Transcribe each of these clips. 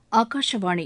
ஆகாஷவாணி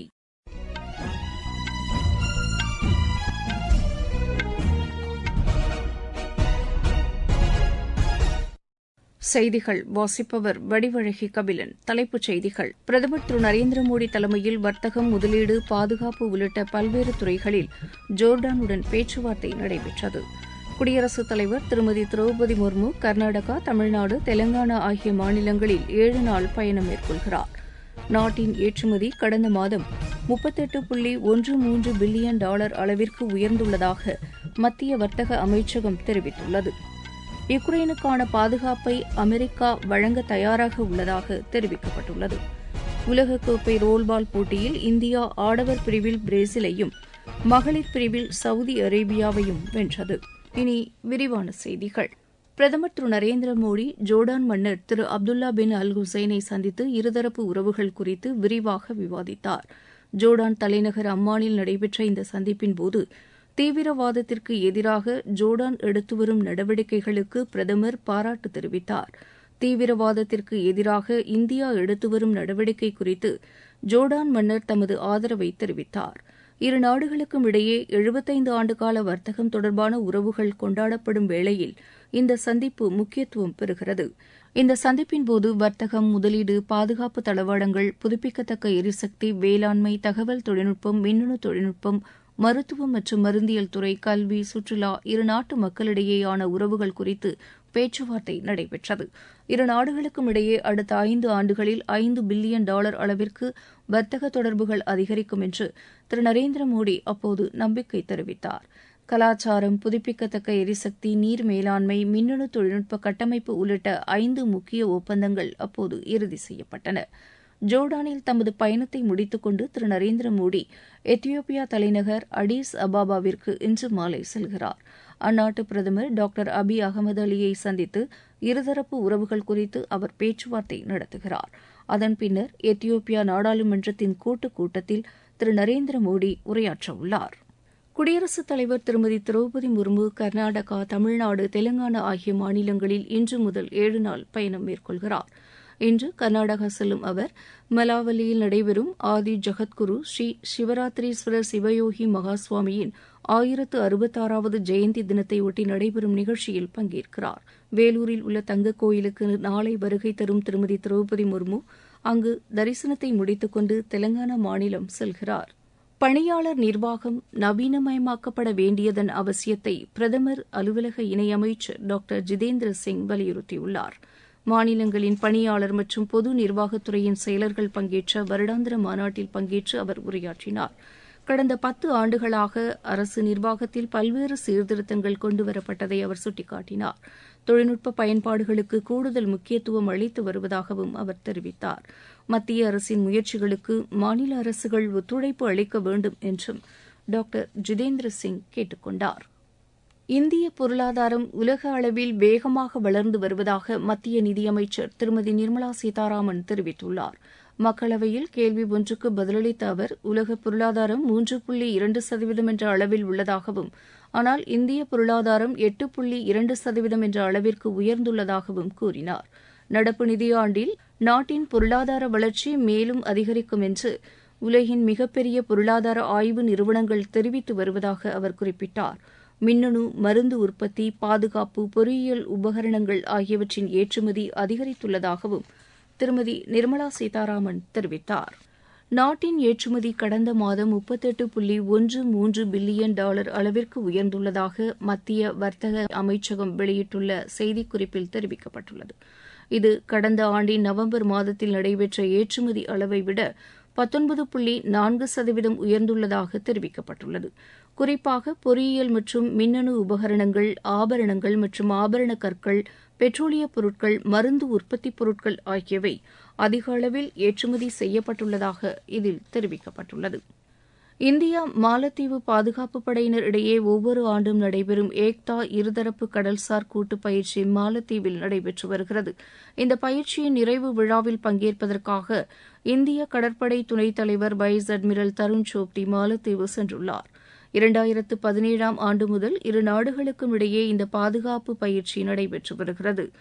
செய்திகள் வாசிப்பவர் வடிவழகி கபிலன் தலைப்புச் செய்திகள் பிரதமர் திரு நரேந்திர மோடி தலைமையில் வர்த்தகம் முதலீடு பாதுகாப்பு உள்ளிட்ட பல்வேறு துறைகளில் ஜோர்டானுடன் பேச்சுவார்த்தை நடைபெற்றது குடியரசுத் தலைவர் திருமதி திரௌபதி முர்மு கர்நாடகா தமிழ்நாடு தெலங்கானா ஆகிய மாநிலங்களில் ஏழு நாள் பயணம் மேற்கொள்கிறார் நாட்டின் ஏற்றுமதி கடந்த மாதம் முப்பத்தெட்டு புள்ளி ஒன்று மூன்று பில்லியன் டாலர் அளவிற்கு உயர்ந்துள்ளதாக மத்திய வர்த்தக அமைச்சகம் தெரிவித்துள்ளது யுக்ரைனுக்கான பாதுகாப்பை அமெரிக்கா வழங்க தயாராக உள்ளதாக தெரிவிக்கப்பட்டுள்ளது உலகக்கோப்பை ரோல்பால் போட்டியில் இந்தியா ஆடவர் பிரிவில் பிரேசிலையும் மகளிர் பிரிவில் சவுதி அரேபியாவையும் வென்றது இனி விரிவான செய்திகள் பிரதமர் திரு நரேந்திர மோடி ஜோர்டான் மன்னர் திரு அப்துல்லா பின் அல் ஹுசைனை சந்தித்து இருதரப்பு உறவுகள் குறித்து விரிவாக விவாதித்தார் ஜோர்டான் தலைநகர் அம்மானில் நடைபெற்ற இந்த சந்திப்பின்போது தீவிரவாதத்திற்கு எதிராக ஜோர்டான் எடுத்து வரும் நடவடிக்கைகளுக்கு பிரதமர் பாராட்டு தெரிவித்தார் தீவிரவாதத்திற்கு எதிராக இந்தியா எடுத்து வரும் நடவடிக்கை குறித்து ஜோர்டான் மன்னர் தமது ஆதரவை தெரிவித்தார் இரு நாடுகளுக்கும் இடையே எழுபத்தைந்து ஆண்டுகால வர்த்தகம் தொடர்பான உறவுகள் கொண்டாடப்படும் வேளையில் இந்த சந்திப்பு முக்கியத்துவம் பெறுகிறது இந்த சந்திப்பின்போது வர்த்தகம் முதலீடு பாதுகாப்பு தளவாடங்கள் புதுப்பிக்கத்தக்க எரிசக்தி வேளாண்மை தகவல் தொழில்நுட்பம் மின்னணு தொழில்நுட்பம் மருத்துவம் மற்றும் மருந்தியல் துறை கல்வி சுற்றுலா இரு நாட்டு மக்களிடையேயான உறவுகள் குறித்து பேச்சுவார்த்தை நடைபெற்றது இரு நாடுகளுக்கும் இடையே அடுத்த ஐந்து ஆண்டுகளில் ஐந்து பில்லியன் டாலர் அளவிற்கு வர்த்தக தொடர்புகள் அதிகரிக்கும் என்று திரு நரேந்திர மோடி அப்போது நம்பிக்கை தெரிவித்தார் கலாச்சாரம் புதுப்பிக்கத்தக்க எரிசக்தி நீர் மேலாண்மை மின்னணு தொழில்நுட்ப கட்டமைப்பு உள்ளிட்ட ஐந்து முக்கிய ஒப்பந்தங்கள் அப்போது இறுதி செய்யப்பட்டன ஜோர்டானில் தமது பயணத்தை முடித்துக் கொண்டு திரு நரேந்திர மோடி எத்தியோப்பியா தலைநகர் அடீஸ் அபாபாவிற்கு இன்று மாலை செல்கிறார் அந்நாட்டு பிரதமர் டாக்டர் அபி அகமது அலியை சந்தித்து இருதரப்பு உறவுகள் குறித்து அவர் பேச்சுவார்த்தை நடத்துகிறார் அதன் பின்னர் எத்தியோப்பியா நாடாளுமன்றத்தின் கூட்டுக் கூட்டத்தில் திரு நரேந்திர மோடி உரையாற்றவுள்ளார் குடியரசுத் தலைவர் திருமதி திரௌபதி முர்மு கர்நாடகா தமிழ்நாடு தெலங்கானா ஆகிய மாநிலங்களில் இன்று முதல் ஏழு நாள் பயணம் மேற்கொள்கிறார் இன்று கர்நாடகா செல்லும் அவர் மலாவலியில் நடைபெறும் ஆதி ஜகத்குரு ஸ்ரீ சிவராத்திரீஸ்வரர் சிவயோகி மகாசுவாமியின் ஆயிரத்து அறுபத்தாறாவது ஜெயந்தி தினத்தையொட்டி நடைபெறும் நிகழ்ச்சியில் பங்கேற்கிறார் வேலூரில் உள்ள தங்கக் கோயிலுக்கு நாளை வருகை தரும் திருமதி திரௌபதி முர்மு அங்கு தரிசனத்தை முடித்துக் கொண்டு தெலங்கானா மாநிலம் செல்கிறார் பணியாளர் நிர்வாகம் நவீனமயமாக்கப்பட வேண்டியதன் அவசியத்தை பிரதமர் அலுவலக இணையமைச்சர் டாக்டர் ஜிதேந்திர சிங் வலியுறுத்தியுள்ளார் மாநிலங்களின் பணியாளர் மற்றும் பொது நிர்வாகத்துறையின் செயலர்கள் பங்கேற்ற வருடாந்திர மாநாட்டில் பங்கேற்று அவர் உரையாற்றினார் கடந்த பத்து ஆண்டுகளாக அரசு நிர்வாகத்தில் பல்வேறு சீர்திருத்தங்கள் கொண்டுவரப்பட்டதை அவர் சுட்டிக்காட்டினார் தொழில்நுட்ப பயன்பாடுகளுக்கு கூடுதல் முக்கியத்துவம் அளித்து வருவதாகவும் அவர் தெரிவித்தார் மத்திய அரசின் முயற்சிகளுக்கு மாநில அரசுகள் ஒத்துழைப்பு அளிக்க வேண்டும் என்றும் டாக்டர் ஜிதேந்திர சிங் கேட்டுக் கொண்டார் இந்திய பொருளாதாரம் உலக அளவில் வேகமாக வளர்ந்து வருவதாக மத்திய நிதியமைச்சர் திருமதி நிர்மலா சீதாராமன் தெரிவித்துள்ளார் மக்களவையில் கேள்வி ஒன்றுக்கு பதிலளித்த அவர் உலக பொருளாதாரம் மூன்று புள்ளி இரண்டு சதவீதம் என்ற அளவில் உள்ளதாகவும் ஆனால் இந்திய பொருளாதாரம் எட்டு புள்ளி இரண்டு சதவீதம் என்ற அளவிற்கு உயர்ந்துள்ளதாகவும் கூறினார் நடப்பு நிதியாண்டில் நாட்டின் பொருளாதார வளர்ச்சி மேலும் அதிகரிக்கும் என்று உலகின் மிகப்பெரிய பொருளாதார ஆய்வு நிறுவனங்கள் தெரிவித்து வருவதாக அவர் குறிப்பிட்டார் மின்னணு மருந்து உற்பத்தி பாதுகாப்பு பொறியியல் உபகரணங்கள் ஆகியவற்றின் ஏற்றுமதி அதிகரித்துள்ளதாகவும் திருமதி நிர்மலா சீதாராமன் தெரிவித்தார் நாட்டின் ஏற்றுமதி கடந்த மாதம் முப்பத்தெட்டு புள்ளி ஒன்று மூன்று பில்லியன் டாலர் அளவிற்கு உயர்ந்துள்ளதாக மத்திய வர்த்தக அமைச்சகம் வெளியிட்டுள்ள செய்திக்குறிப்பில் தெரிவிக்கப்பட்டுள்ளது இது கடந்த ஆண்டின் நவம்பர் மாதத்தில் நடைபெற்ற ஏற்றுமதி அளவை விட பத்தொன்பது புள்ளி நான்கு சதவீதம் உயர்ந்துள்ளதாக தெரிவிக்கப்பட்டுள்ளது குறிப்பாக பொறியியல் மற்றும் மின்னணு உபகரணங்கள் ஆபரணங்கள் மற்றும் ஆபரண கற்கள் பெட்ரோலிய பொருட்கள் மருந்து உற்பத்திப் பொருட்கள் ஆகியவை அதிக அளவில் ஏற்றுமதி செய்யப்பட்டுள்ளதாக இதில் தெரிவிக்கப்பட்டுள்ளது இந்தியா மாலத்தீவு பாதுகாப்பு படையினர் இடையே ஒவ்வொரு ஆண்டும் நடைபெறும் ஏக்தா இருதரப்பு கடல்சார் கூட்டு பயிற்சி மாலத்தீவில் நடைபெற்று வருகிறது இந்த பயிற்சியின் நிறைவு விழாவில் பங்கேற்பதற்காக இந்திய கடற்படை துணைத் தலைவர் வைஸ் அட்மிரல் தருண் சோப்டி மாலத்தீவு சென்றுள்ளார் இரண்டாயிரத்து பதினேழாம் ஆண்டு முதல் இரு நாடுகளுக்கும் இடையே இந்த பாதுகாப்பு பயிற்சி நடைபெற்று வருகிறது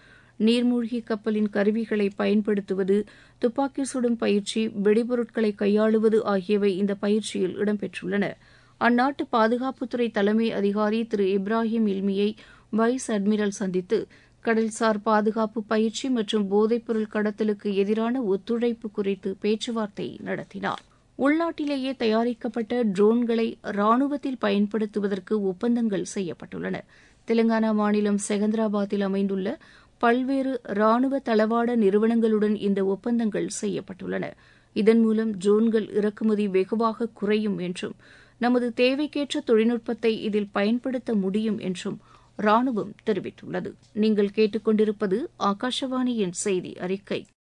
நீர்மூழ்கி கப்பலின் கருவிகளை பயன்படுத்துவது துப்பாக்கி சுடும் பயிற்சி வெடிபொருட்களை கையாளுவது ஆகியவை இந்த பயிற்சியில் இடம்பெற்றுள்ளன அந்நாட்டு பாதுகாப்புத்துறை தலைமை அதிகாரி திரு இப்ராஹிம் இல்மியை வைஸ் அட்மிரல் சந்தித்து கடல்சார் பாதுகாப்பு பயிற்சி மற்றும் போதைப்பொருள் கடத்தலுக்கு எதிரான ஒத்துழைப்பு குறித்து பேச்சுவார்த்தை நடத்தினார் உள்நாட்டிலேயே தயாரிக்கப்பட்ட ட்ரோன்களை ராணுவத்தில் பயன்படுத்துவதற்கு ஒப்பந்தங்கள் செய்யப்பட்டுள்ளன தெலங்கானா மாநிலம் செகந்திராபாத்தில் அமைந்துள்ள பல்வேறு ராணுவ தளவாட நிறுவனங்களுடன் இந்த ஒப்பந்தங்கள் செய்யப்பட்டுள்ளன இதன் மூலம் ட்ரோன்கள் இறக்குமதி வெகுவாக குறையும் என்றும் நமது தேவைக்கேற்ற தொழில்நுட்பத்தை இதில் பயன்படுத்த முடியும் என்றும் ராணுவம் தெரிவித்துள்ளது நீங்கள் கேட்டுக்கொண்டிருப்பது ஆகாஷவாணியின் செய்தி அறிக்கை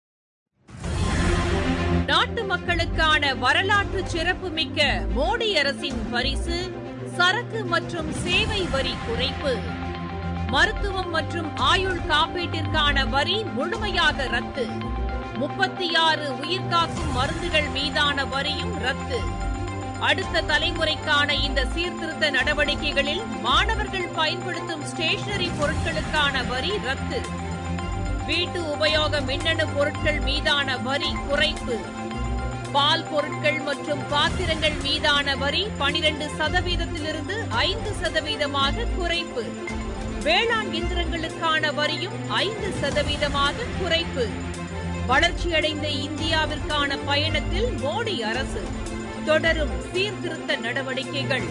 நாட்டு மக்களுக்கான வரலாற்று சிறப்புமிக்க மோடி அரசின் பரிசு சரக்கு மற்றும் சேவை வரி குறைப்பு மருத்துவம் மற்றும் ஆயுள் காப்பீட்டிற்கான வரி முழுமையாக ரத்து முப்பத்தி ஆறு உயிர்காக்கும் மருந்துகள் மீதான வரியும் ரத்து அடுத்த தலைமுறைக்கான இந்த சீர்திருத்த நடவடிக்கைகளில் மாணவர்கள் பயன்படுத்தும் ஸ்டேஷனரி பொருட்களுக்கான வரி ரத்து வீட்டு உபயோக மின்னணு பொருட்கள் மீதான வரி குறைப்பு பால் பொருட்கள் மற்றும் பாத்திரங்கள் மீதான வரி பனிரெண்டு சதவீதத்திலிருந்து ஐந்து சதவீதமாக குறைப்பு வேளாண் இயந்திரங்களுக்கான வரியும் ஐந்து சதவீதமாக குறைப்பு வளர்ச்சியடைந்த இந்தியாவிற்கான பயணத்தில் மோடி அரசு தொடரும் சீர்திருத்த நடவடிக்கைகள்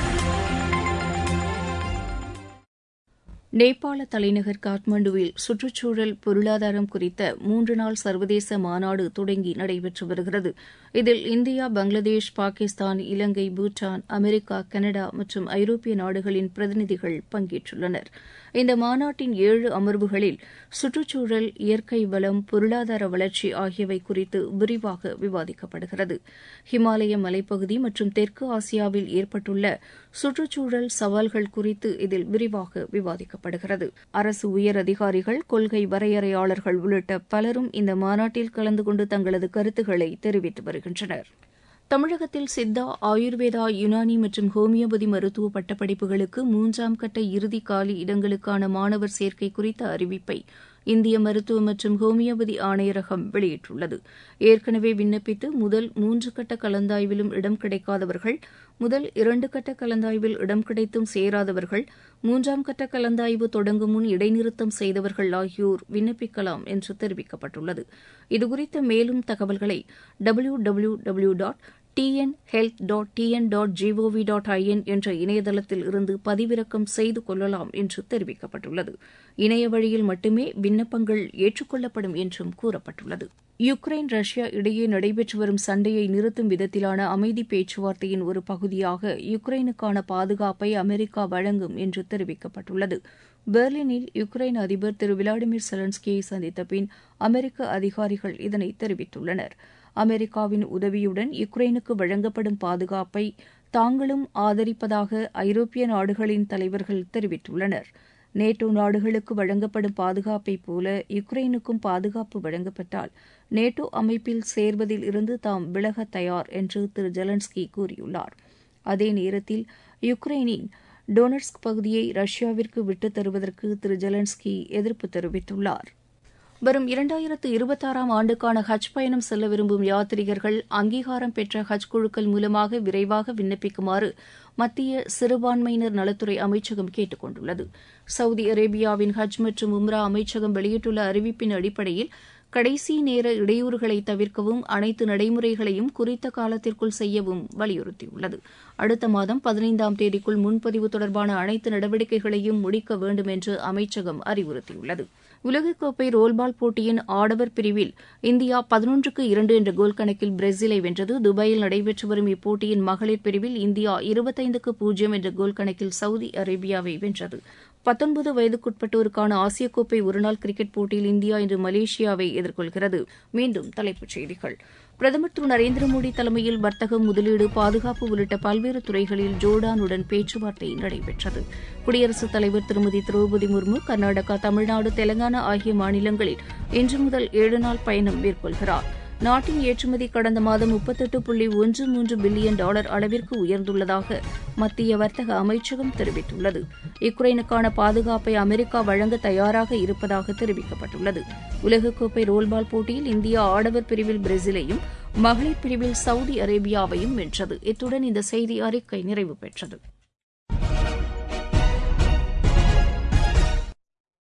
நேபாள தலைநகர் காத்மண்டுவில் சுற்றுச்சூழல் பொருளாதாரம் குறித்த மூன்று நாள் சர்வதேச மாநாடு தொடங்கி நடைபெற்று வருகிறது இதில் India Bangladesh Pakistan Ilangai Bhutan America Canada மற்றும் ஐரோப்பிய நாடுகளின் பிரதிநிதிகள் பங்கேற்றுள்ளனர் இந்த மாநாட்டின் ஏழு அமர்வுகளில் சுற்றுச்சூழல் இயற்கை வளம் பொருளாதார வளர்ச்சி ஆகியவை குறித்து விரிவாக விவாதிக்கப்படுகிறது ஹிமாலய மலைப்பகுதி மற்றும் தெற்கு ஆசியாவில் ஏற்பட்டுள்ள சுற்றுச்சூழல் சவால்கள் குறித்து இதில் விரிவாக விவாதிக்கப்படுகிறது அரசு உயர் அதிகாரிகள் கொள்கை வரையறையாளர்கள் உள்ளிட்ட பலரும் இந்த மாநாட்டில் கலந்து கொண்டு தங்களது கருத்துக்களை தெரிவித்து வருகின்றனர் தமிழகத்தில் சித்தா ஆயுர்வேதா யுனானி மற்றும் ஹோமியோபதி மருத்துவ பட்டப்படிப்புகளுக்கு மூன்றாம் கட்ட இறுதி காலி இடங்களுக்கான மாணவர் சேர்க்கை குறித்த அறிவிப்பை இந்திய மருத்துவ மற்றும் ஹோமியோபதி ஆணையரகம் வெளியிட்டுள்ளது ஏற்கனவே விண்ணப்பித்து முதல் மூன்று கட்ட கலந்தாய்விலும் இடம் கிடைக்காதவர்கள் முதல் இரண்டு கட்ட கலந்தாய்வில் இடம் கிடைத்தும் சேராதவர்கள் மூன்றாம் கட்ட கலந்தாய்வு தொடங்கும் முன் இடைநிறுத்தம் செய்தவர்கள் ஆகியோர் விண்ணப்பிக்கலாம் என்று தெரிவிக்கப்பட்டுள்ளது இதுகுறித்த மேலும் தகவல்களை W W W dot TN health dot TN dot GOV dot IN என்ற இணையதளத்தில் இருந்து பதிவிறக்கம் செய்து கொள்ளலாம் என்று தெரிவிக்கப்பட்டுள்ளது இணைய வழியில் மட்டுமே விண்ணப்பங்கள் ஏற்றுக்கொள்ளப்படும் என்றும் கூறப்பட்டுள்ளது யுக்ரைன் ரஷ்யா இடையே நடைபெற்று வரும் சண்டையை நிறுத்தும் விதத்திலான அமைதி பேச்சுவார்த்தையின் ஒரு பகுதியாக யுக்ரைனுக்கான பாதுகாப்பை அமெரிக்கா வழங்கும் என்று தெரிவிக்கப்பட்டுள்ளது பெர்லினில் யுக்ரைன் அதிபர் திரு விளாடிமிர் செலன்ஸ்கியை சந்தித்த பின் அமெரிக்க அதிகாரிகள் இதனை தெரிவித்துள்ளனர் அமெரிக்காவின் உதவியுடன் யுக்ரைனுக்கு வழங்கப்படும் பாதுகாப்பை தாங்களும் ஆதரிப்பதாக ஐரோப்பிய நாடுகளின் தலைவர்கள் தெரிவித்துள்ளனர் நேட்டோ நாடுகளுக்கு வழங்கப்படும் பாதுகாப்பைப் போல யுக்ரைனுக்கும் பாதுகாப்பு வழங்கப்பட்டால் நேட்டோ அமைப்பில் சேர்வதில் இருந்து தாம் விலக தயார் என்று திரு ஜெலன்ஸ்கி கூறியுள்ளார் அதே நேரத்தில் யுக்ரைனின் டொனட்ஸ்க் பகுதியை ரஷ்யாவிற்கு விட்டுத் தருவதற்கு திரு ஜெலன்ஸ்கி எதிர்ப்பு தெரிவித்துள்ளார் வரும் இரண்டாயிரத்து இருபத்தாறாம் ஆண்டுக்கான ஹஜ் பயணம் செல்ல விரும்பும் யாத்ரீகர்கள் அங்கீகாரம் பெற்ற ஹஜ் குழுக்கள் மூலமாக விரைவாக விண்ணப்பிக்குமாறு மத்திய சிறுபான்மையினர் நலத்துறை அமைச்சகம் கேட்டுக் கொண்டுள்ளது சவுதி அரேபியாவின் ஹஜ் மற்றும் உம்ரா அமைச்சகம் வெளியிட்டுள்ள அறிவிப்பின் அடிப்படையில் கடைசி நேர இடையூறுகளை தவிர்க்கவும் அனைத்து நடைமுறைகளையும் குறித்த காலத்திற்குள் செய்யவும் வலியுறுத்தியுள்ளது அடுத்த மாதம் பதினைந்தாம் தேதிக்குள் முன்பதிவு தொடர்பான அனைத்து நடவடிக்கைகளையும் முடிக்க வேண்டும் என்று அமைச்சகம் அறிவுறுத்தியுள்ளது உலகக்கோப்பை ரோல்பால் போட்டியின் ஆடவர் பிரிவில் இந்தியா பதினொன்றுக்கு இரண்டு என்ற கோல் கணக்கில் பிரேசிலை வென்றது துபாயில் நடைபெற்று வரும் இப்போட்டியின் மகளிர் பிரிவில் இந்தியா இருபத்தைந்துக்கு பூஜ்ஜியம் என்ற கோல் கணக்கில் சவுதி அரேபியாவை வென்றது பத்தொன்பது வயதுக்குட்பட்டோருக்கான ஆசிய கோப்பை ஒருநாள் கிரிக்கெட் போட்டியில் இந்தியா இன்று மலேசியாவை எதிர்கொள்கிறது மீண்டும் தலைப்புச் செய்திகள் பிரதமர் திரு நரேந்திர மோடி தலைமையில் வர்த்தகம் முதலீடு பாதுகாப்பு உள்ளிட்ட பல்வேறு துறைகளில் ஜோர்டானுடன் பேச்சுவார்த்தை நடைபெற்றது குடியரசுத் தலைவர் திருமதி திரௌபதி முர்மு கர்நாடகா தமிழ்நாடு தெலங்கானா ஆகிய மாநிலங்களில் இன்று முதல் ஏழு நாள் பயணம் மேற்கொள்கிறார் நாட்டின் ஏற்றுமதி கடந்த மாதம் முப்பத்தெட்டு புள்ளி ஒன்று மூன்று பில்லியன் டாலர் அளவிற்கு உயர்ந்துள்ளதாக மத்திய வர்த்தக அமைச்சகம் தெரிவித்துள்ளது யுக்ரைனுக்கான பாதுகாப்பை அமெரிக்கா வழங்க தயாராக இருப்பதாக தெரிவிக்கப்பட்டுள்ளது உலகக்கோப்பை ரோல்பால் போட்டியில் இந்தியா ஆடவர் பிரிவில் பிரேசிலையும் மகளிர் பிரிவில் சவுதி அரேபியாவையும் வென்றது இத்துடன் இந்த செய்தி அறிக்கை நிறைவு பெற்றது